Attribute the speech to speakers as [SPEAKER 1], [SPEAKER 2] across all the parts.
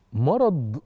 [SPEAKER 1] مرض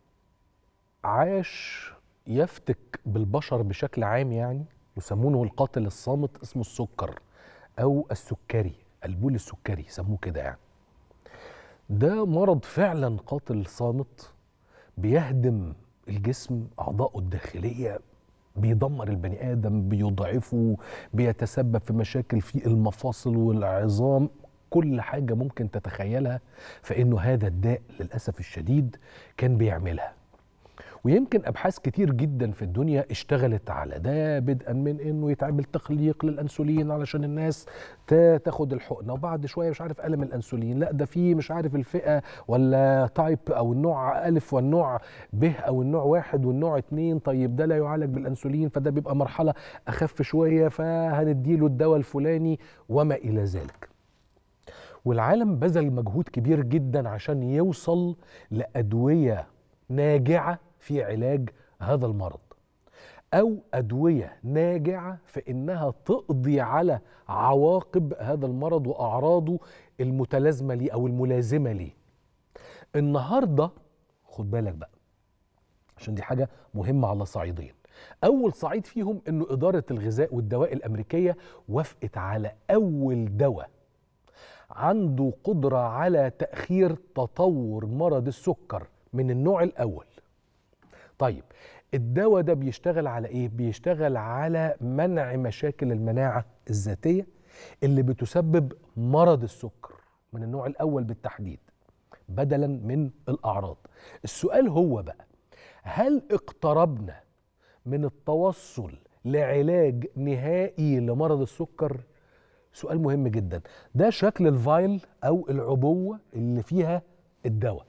[SPEAKER 1] عاش يفتك بالبشر بشكل عام يعني يسمونه القاتل الصامت اسمه السكر او السكري البول السكري يسموه كده يعني ده مرض فعلا قاتل صامت بيهدم الجسم اعضائه الداخليه بيدمر البني ادم بيضعفه بيتسبب في مشاكل في المفاصل والعظام كل حاجه ممكن تتخيلها فانه هذا الداء للاسف الشديد كان بيعملها ويمكن ابحاث كتير جدا في الدنيا اشتغلت على ده بدءا من انه يتعمل تخليق للانسولين علشان الناس تاخد الحقنه وبعد شويه مش عارف الم الانسولين لا ده في مش عارف الفئه ولا تايب او النوع الف والنوع ب او النوع واحد والنوع اتنين طيب ده لا يعالج بالانسولين فده بيبقى مرحله اخف شويه فهنديله الدواء الفلاني وما الى ذلك والعالم بذل مجهود كبير جدا عشان يوصل لادويه ناجعه في علاج هذا المرض او ادويه ناجعه في انها تقضي على عواقب هذا المرض واعراضه المتلازمه ليه او الملازمه ليه النهارده خد بالك بقى عشان دي حاجه مهمه على صعيدين اول صعيد فيهم انه اداره الغذاء والدواء الامريكيه وافقت على اول دواء عنده قدره على تاخير تطور مرض السكر من النوع الاول طيب الدواء ده بيشتغل على ايه بيشتغل على منع مشاكل المناعه الذاتيه اللي بتسبب مرض السكر من النوع الاول بالتحديد بدلا من الاعراض السؤال هو بقى هل اقتربنا من التوصل لعلاج نهائي لمرض السكر سؤال مهم جدا ده شكل الفايل او العبوه اللي فيها الدواء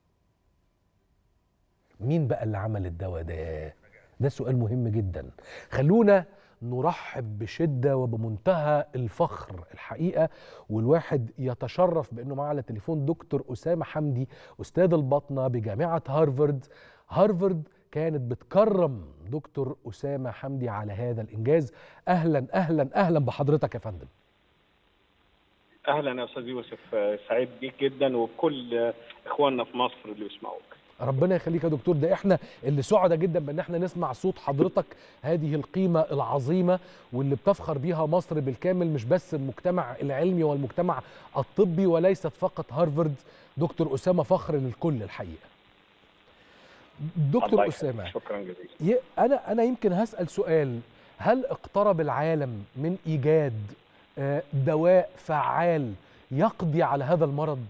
[SPEAKER 1] مين بقى اللي عمل الدواء ده ده سؤال مهم جدا خلونا نرحب بشده وبمنتهى الفخر الحقيقه والواحد يتشرف بانه معاه على التليفون دكتور اسامه حمدي استاذ الباطنه بجامعه هارفارد هارفارد كانت بتكرم دكتور اسامه حمدي على هذا الانجاز اهلا اهلا اهلا بحضرتك يا فندم
[SPEAKER 2] اهلا يا استاذ يوسف سعيد بيك جدا وبكل اخواننا في مصر اللي بيسمعوك
[SPEAKER 1] ربنا يخليك يا دكتور ده احنا اللي سعداء جدا بان احنا نسمع صوت حضرتك هذه القيمه العظيمه واللي بتفخر بيها مصر بالكامل مش بس المجتمع العلمي والمجتمع الطبي وليست فقط هارفارد دكتور اسامه فخر للكل الحقيقه دكتور اسامه
[SPEAKER 2] شكرا جزيلا
[SPEAKER 1] انا انا يمكن هسال سؤال هل اقترب العالم من ايجاد دواء فعال يقضي على هذا المرض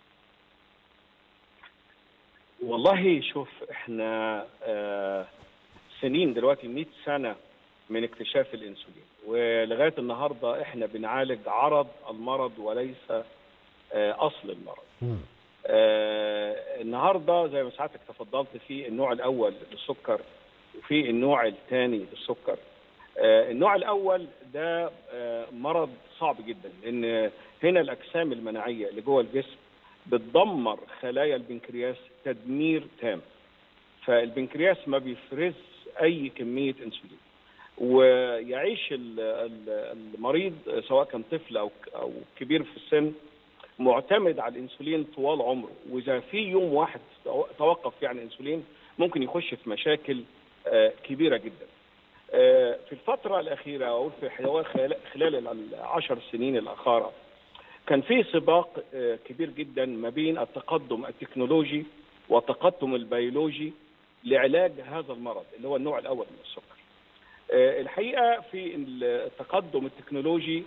[SPEAKER 2] والله شوف احنا آه سنين دلوقتي 100 سنه من اكتشاف الانسولين ولغايه النهارده احنا بنعالج عرض المرض وليس آه اصل المرض. آه النهارده زي ما سعادتك تفضلت في النوع الاول للسكر وفي النوع الثاني للسكر. آه النوع الاول ده آه مرض صعب جدا لان هنا الاجسام المناعيه اللي جوه الجسم بتدمر خلايا البنكرياس تدمير تام فالبنكرياس ما بيفرز اي كميه انسولين ويعيش المريض سواء كان طفل او او كبير في السن معتمد على الانسولين طوال عمره واذا في يوم واحد توقف فيه عن الانسولين ممكن يخش في مشاكل كبيره جدا في الفتره الاخيره او في خلال العشر سنين الاخيره كان في سباق كبير جدا ما بين التقدم التكنولوجي والتقدم البيولوجي لعلاج هذا المرض اللي هو النوع الاول من السكر. الحقيقه في التقدم التكنولوجي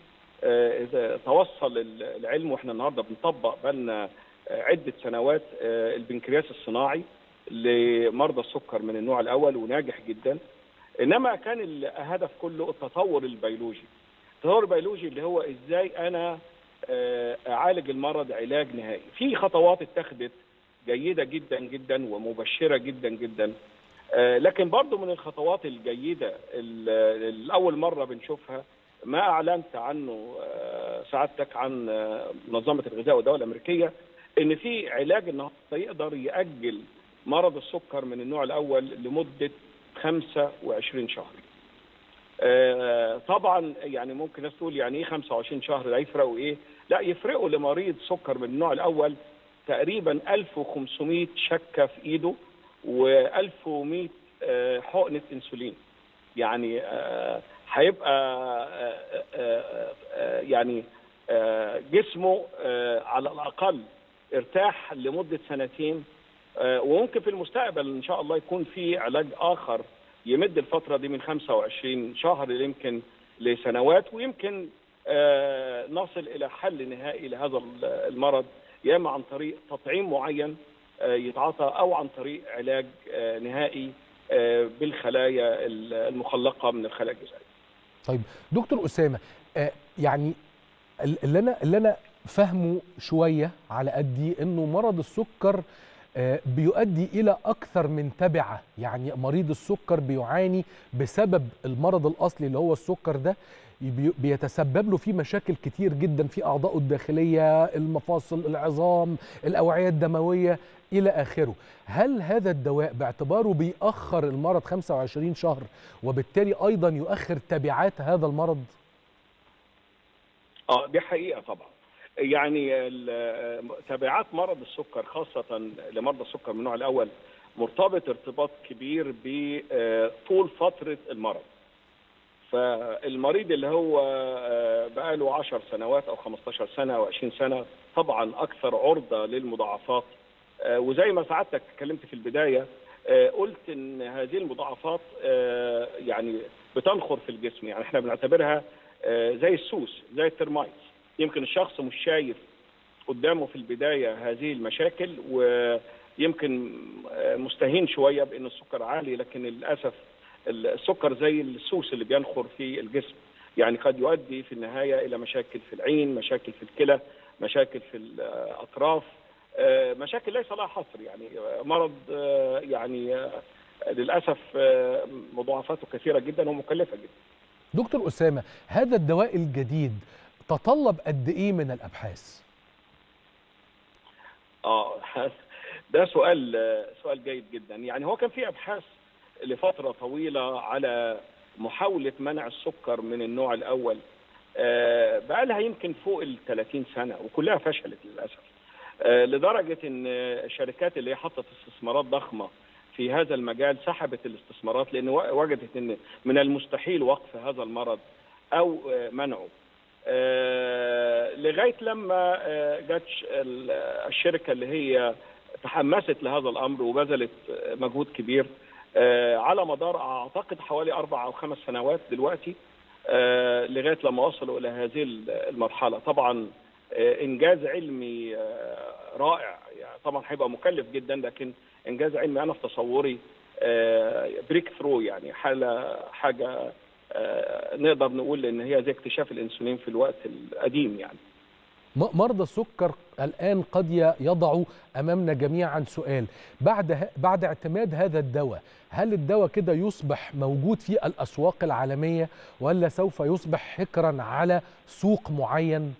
[SPEAKER 2] توصل العلم واحنا النهارده بنطبق بقالنا عده سنوات البنكرياس الصناعي لمرضى السكر من النوع الاول وناجح جدا انما كان الهدف كله التطور البيولوجي. التطور البيولوجي اللي هو ازاي انا اعالج المرض علاج نهائي في خطوات اتخذت جيده جدا جدا ومبشره جدا جدا لكن برضو من الخطوات الجيده الاول مره بنشوفها ما اعلنت عنه سعادتك عن منظمه الغذاء والدواء الامريكيه ان في علاج النهارده يقدر ياجل مرض السكر من النوع الاول لمده 25 شهر آه طبعا يعني ممكن الناس تقول يعني ايه 25 شهر ده يفرقوا ايه؟ لا يفرقوا لمريض سكر من النوع الاول تقريبا 1500 شكه في ايده و1100 حقنه انسولين يعني آه، هيبقى آه، آه، آه، يعني آه، جسمه آه، على الاقل ارتاح لمده سنتين آه، وممكن في المستقبل ان شاء الله يكون في علاج اخر يمد الفتره دي من 25 شهر يمكن لسنوات ويمكن آه، نصل الى حل نهائي لهذا المرض يا اما عن طريق تطعيم معين آه، يتعاطى او عن طريق علاج آه، نهائي آه، بالخلايا المخلقه من الخلايا الجذعيه.
[SPEAKER 1] طيب دكتور اسامه آه يعني ال- اللي انا اللي انا فاهمه شويه على قدي انه مرض السكر آه بيؤدي الى اكثر من تبعه يعني مريض السكر بيعاني بسبب المرض الاصلي اللي هو السكر ده بي- بيتسبب له في مشاكل كتير جدا في اعضائه الداخليه المفاصل العظام الاوعيه الدمويه الى اخره هل هذا الدواء باعتباره بيأخر المرض 25 شهر وبالتالي ايضا يؤخر تبعات هذا المرض
[SPEAKER 2] اه دي حقيقه طبعا يعني ال- تبعات مرض السكر خاصه لمرضى السكر من النوع الاول مرتبط ارتباط كبير بطول فتره المرض فالمريض اللي هو آه، بقاله 10 سنوات او 15 سنه او 20 سنه طبعا اكثر عرضه للمضاعفات آه، وزي ما سعادتك اتكلمت في البدايه آه، قلت ان هذه المضاعفات آه، يعني بتنخر في الجسم يعني احنا بنعتبرها آه، زي السوس زي الترمايتس يمكن الشخص مش شايف قدامه في البدايه هذه المشاكل ويمكن آه، مستهين شويه بان السكر عالي لكن للاسف السكر زي السوس اللي بينخر في الجسم يعني قد يؤدي في النهايه الى مشاكل في العين مشاكل في الكلى مشاكل في الاطراف آه، مشاكل ليس لها حصر يعني آه، مرض آه، يعني آه، للاسف آه، مضاعفاته كثيره جدا ومكلفه جدا
[SPEAKER 1] دكتور اسامه هذا الدواء الجديد تطلب قد ايه من الابحاث
[SPEAKER 2] اه ده سؤال سؤال جيد جدا يعني هو كان في ابحاث لفتره طويله على محاوله منع السكر من النوع الاول آه، بقى لها يمكن فوق ال 30 سنه وكلها فشلت للاسف آه، لدرجه ان الشركات اللي هي حطت استثمارات ضخمه في هذا المجال سحبت الاستثمارات لان وجدت ان من المستحيل وقف هذا المرض او آه، منعه آه، لغايه لما آه، جت ش- ال- الشركه اللي هي تحمست لهذا الامر وبذلت آه، مجهود كبير آه، على مدار اعتقد حوالي اربع او خمس سنوات دلوقتي آه، لغايه لما وصلوا الى هذه المرحله طبعا آه، انجاز علمي آه، رائع يعني طبعا هيبقى مكلف جدا لكن انجاز علمي انا في تصوري بريك ثرو يعني حاله حاجه آه، نقدر نقول ان هي زي اكتشاف الانسولين في الوقت القديم يعني
[SPEAKER 1] م- مرضى السكر الان قد ي- يضعوا امامنا جميعا سؤال بعد ه- بعد اعتماد هذا الدواء هل الدواء كده يصبح موجود في الاسواق العالميه ولا سوف يصبح حكرا على سوق معين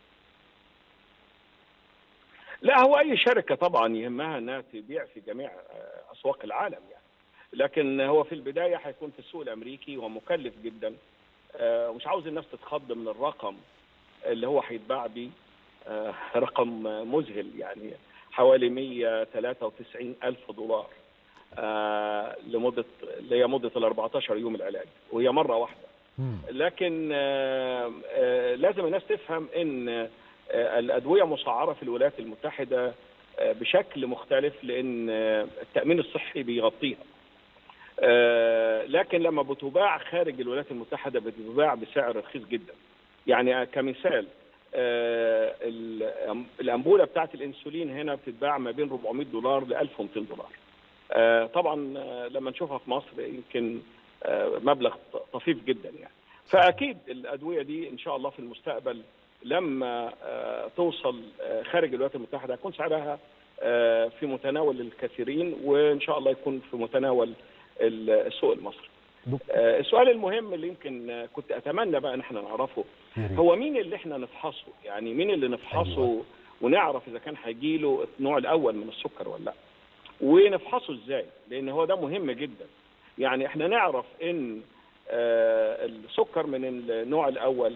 [SPEAKER 2] لا هو اي شركه طبعا يهمها انها تبيع في جميع آه، اسواق العالم يعني لكن هو في البدايه هيكون في السوق الامريكي ومكلف جدا آه، ومش عاوز الناس تتخض من الرقم اللي هو هيتباع بيه آه، رقم مذهل يعني حوالي 193 ألف دولار آه، لمدة اللي هي مدة ال 14 يوم العلاج وهي مرة واحدة
[SPEAKER 1] مم.
[SPEAKER 2] لكن آه، آه، لازم الناس تفهم ان آه، الادويه مسعره في الولايات المتحده آه، بشكل مختلف لان آه، التامين الصحي بيغطيها آه، لكن لما بتباع خارج الولايات المتحده بتتباع بسعر رخيص جدا يعني كمثال آه، ال- الانبوله بتاعت الانسولين هنا بتتباع ما بين 400 دولار ل 1200 دولار آه، طبعا آه، لما نشوفها في مصر يمكن آه، مبلغ طفيف جدا يعني فاكيد الادويه دي ان شاء الله في المستقبل لما آه، توصل آه، خارج الولايات المتحده هيكون سعرها آه، في متناول الكثيرين وان شاء الله يكون في متناول ال- السوق المصري.
[SPEAKER 1] دك-
[SPEAKER 2] آه، السؤال المهم اللي يمكن آه، كنت اتمنى بقى ان احنا نعرفه
[SPEAKER 1] يا ريت.
[SPEAKER 2] هو مين اللي احنا نفحصه؟ يعني مين اللي نفحصه
[SPEAKER 1] أيوة.
[SPEAKER 2] ونعرف اذا كان هيجيله النوع الاول من السكر ولا لا. ونفحصه ازاي؟ لان هو ده مهم جدا. يعني احنا نعرف ان آه، السكر من النوع الاول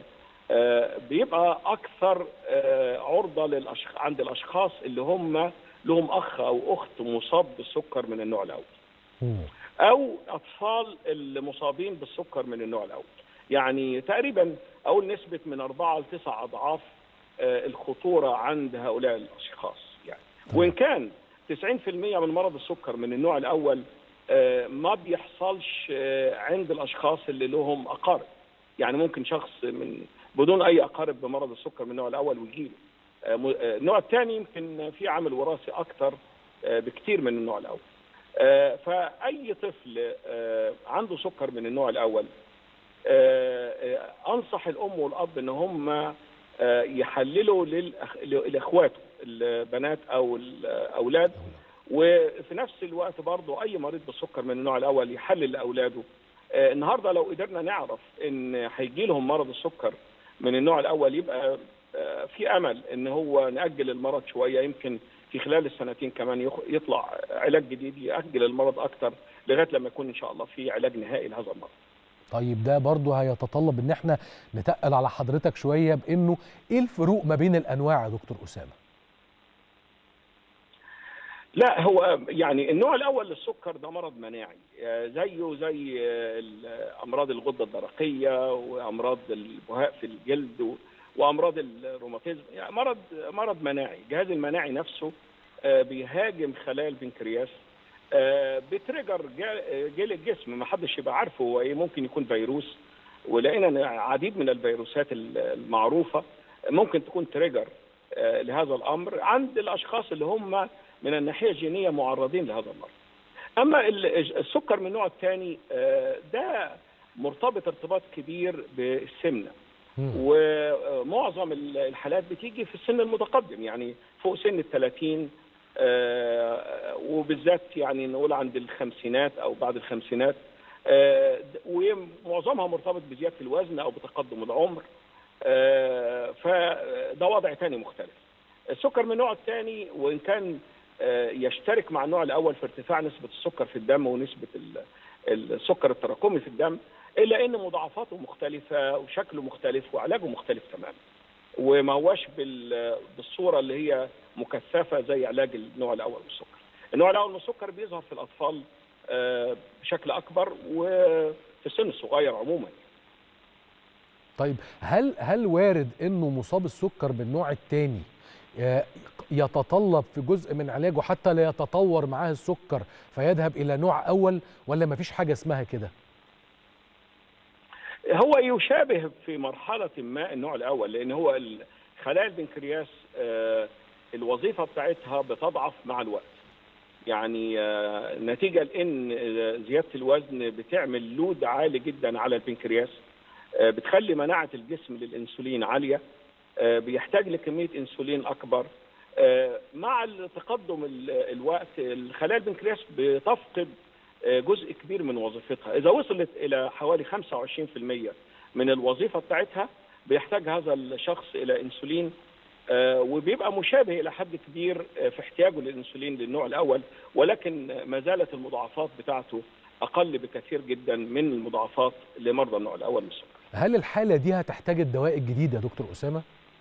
[SPEAKER 2] آه، بيبقى اكثر آه، عرضه للأشخ... عند الاشخاص اللي هم لهم اخ او اخت مصاب بالسكر من النوع الاول
[SPEAKER 1] مم.
[SPEAKER 2] او اطفال المصابين بالسكر من النوع الاول يعني تقريبا اقول نسبه من أربعة لتسع اضعاف آه، الخطوره عند هؤلاء الاشخاص يعني وان كان 90% من مرض السكر من النوع الاول آه، ما بيحصلش آه، عند الاشخاص اللي لهم اقارب يعني ممكن شخص من بدون اي اقارب بمرض السكر من النوع الاول ويجيله آه، م- آه، النوع الثاني يمكن في عامل وراثي اكثر آه، بكثير من النوع الاول آه، فاي طفل آه، عنده سكر من النوع الاول آه، آه، انصح الام والاب ان هم آه، يحللوا للأخ- لاخواته البنات او الاولاد وفي نفس الوقت برضه اي مريض بالسكر من النوع الاول يحلل لاولاده آه، النهارده لو قدرنا نعرف ان هيجي لهم مرض السكر من النوع الاول يبقى آه، في امل ان هو ناجل المرض شويه يمكن في خلال السنتين كمان يخ- يطلع علاج جديد ياجل المرض اكتر لغايه لما يكون ان شاء الله في علاج نهائي لهذا المرض.
[SPEAKER 1] طيب ده برضه هيتطلب ان احنا نتقل على حضرتك شويه بانه ايه الفروق ما بين الانواع يا دكتور اسامه
[SPEAKER 2] لا هو يعني النوع الاول للسكر ده مرض مناعي آه، زيه زي آه، ال- امراض الغده الدرقيه وامراض البهاء في الجلد و- وامراض الروماتيزم يعني مرض مرض مناعي الجهاز المناعي نفسه آه، بيهاجم خلايا البنكرياس آه، بتريجر جا- جيل الجسم ما حدش يبقى عارفه هو ايه ممكن يكون فيروس ولقينا ان عديد من الفيروسات ال- المعروفه ممكن تكون تريجر آه، لهذا الامر عند الاشخاص اللي هم من الناحيه الجينيه معرضين لهذا المرض. اما ال- السكر من النوع الثاني آه، ده مرتبط ارتباط كبير بالسمنه
[SPEAKER 1] مم.
[SPEAKER 2] ومعظم ال- الحالات بتيجي في السن المتقدم يعني فوق سن ال 30 آه، وبالذات يعني نقول عند الخمسينات او بعد الخمسينات آه، ومعظمها مرتبط بزياده الوزن او بتقدم العمر آه، فده وضع تاني مختلف. السكر من النوع الثاني وان كان آه، يشترك مع النوع الاول في ارتفاع نسبه السكر في الدم ونسبه ال- السكر التراكمي في الدم الا ان مضاعفاته مختلفه وشكله مختلف وعلاجه مختلف تماما وما هوش بال- بالصوره اللي هي مكثفه زي علاج النوع الاول من السكر. النوع الاول من السكر بيظهر في الاطفال آه، بشكل اكبر وفي السن الصغير عموما.
[SPEAKER 1] طيب هل هل وارد انه مصاب السكر بالنوع الثاني يتطلب في جزء من علاجه حتى لا يتطور معاه السكر فيذهب الى نوع اول ولا مفيش حاجه اسمها كده
[SPEAKER 2] هو يشابه في مرحلة ما النوع الأول لأن هو ال- خلايا البنكرياس آه، الوظيفة بتاعتها بتضعف مع الوقت يعني آه، نتيجة لأن آه، زيادة الوزن بتعمل لود عالي جدا على البنكرياس آه، بتخلي مناعة الجسم للأنسولين عالية آه، بيحتاج لكمية أنسولين أكبر آه، مع تقدم ال- الوقت الخلايا البنكرياس بتفقد آه، جزء كبير من وظيفتها إذا وصلت إلى حوالي 25% من الوظيفة بتاعتها بيحتاج هذا الشخص إلى أنسولين آه، وبيبقى مشابه إلى حد كبير آه، في احتياجه للأنسولين للنوع الأول ولكن ما زالت المضاعفات بتاعته أقل بكثير جدا من المضاعفات لمرضى النوع الأول من السكر
[SPEAKER 1] هل الحاله دي هتحتاج الدواء الجديد يا دكتور اسامه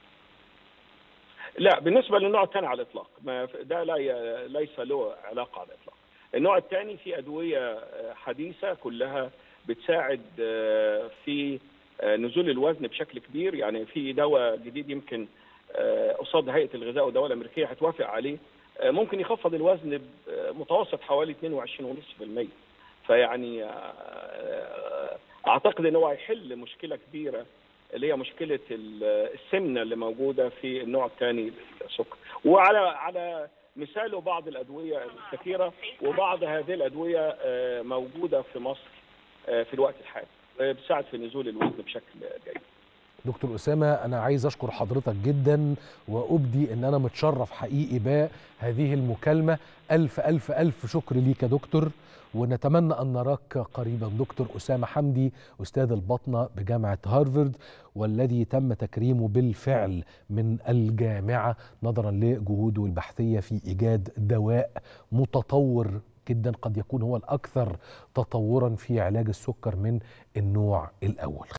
[SPEAKER 2] لا بالنسبه للنوع الثاني على الاطلاق ما ده لا ي- ليس له علاقه على الاطلاق النوع الثاني في ادويه آه، حديثه كلها بتساعد آه، في آه، نزول الوزن بشكل كبير يعني في دواء جديد يمكن آه، قصاد هيئه الغذاء والدواء الامريكيه هتوافق عليه آه، ممكن يخفض الوزن بمتوسط حوالي 22.5% فيعني آه، اعتقد ان هو هيحل مشكله كبيره اللي هي مشكله ال- السمنه اللي موجوده في النوع الثاني للسكر وعلى على مثاله بعض الادويه الكثيره وبعض هذه الادويه آه، موجوده في مصر آه، في الوقت الحالي آه، بتساعد في نزول الوزن بشكل جيد
[SPEAKER 1] دكتور أسامة أنا عايز أشكر حضرتك جدا وأبدي أن أنا متشرف حقيقي بهذه المكالمة ألف ألف ألف شكر ليك يا دكتور ونتمنى أن نراك قريبا دكتور أسامة حمدي أستاذ البطنة بجامعة هارفارد والذي تم تكريمه بالفعل من الجامعة نظرا لجهوده البحثية في إيجاد دواء متطور جدا قد يكون هو الأكثر تطورا في علاج السكر من النوع الأول